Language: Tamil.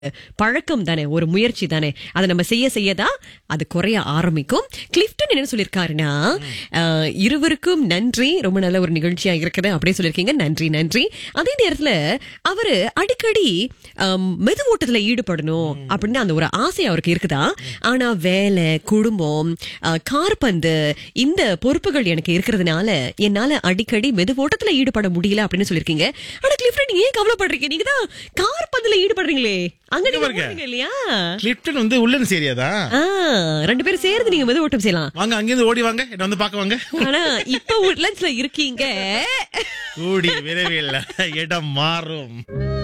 பழக்கம் தானே ஒரு முயற்சி தானே அதை நம்ம செய்ய செய்யதான் அது குறைய ஆரம்பிக்கும் கிளிஃப்டன் என்ன சொல்லியிருக்காருன்னா அஹ், இருவருக்கும் நன்றி ரொம்ப நல்ல ஒரு நிகழ்ச்சியா இருக்குது அப்படியே சொல்லியிருக்கீங்க நன்றி நன்றி அதே நேரத்துல அவரு அடிக்கடி அம், மெது ஓட்டத்துல ஈடுபடணும் அப்படின்னு அந்த ஒரு ஆசை அவருக்கு இருக்குதா ஆனா வேலை குடும்பம் அஹ், கார்பந்து இந்த பொறுப்புகள் எனக்கு இருக்கிறதுனால என்னால அடிக்கடி மெது ஓட்டத்துல ஈடுபட முடியல அப்படின்னு சொல்லியிருக்கீங்க ஆனா கிளிஃப்டன் ஏன் கவலைப்படுறீங்க நீங்க தான் கார்பந்துல ஈடுபடுறீங்களே அங்க நீங்க பாருங்க. போறீங்க இல்லையா கிளிப்டன் வந்து உள்ளன்ஸ் ஏரியா தான் ஆ, ரெண்டு பேரும் சேர்ந்து நீங்க மெது ஓட்டம் செய்யலாம் வாங்க அங்கிருந்து ஓடி வாங்க என்ன வந்து பார்க்க வாங்க ஆனா இப்ப உட்லண்ட்ஸ்ல இருக்கீங்க கூடி விரைவில் இடம் மாறும்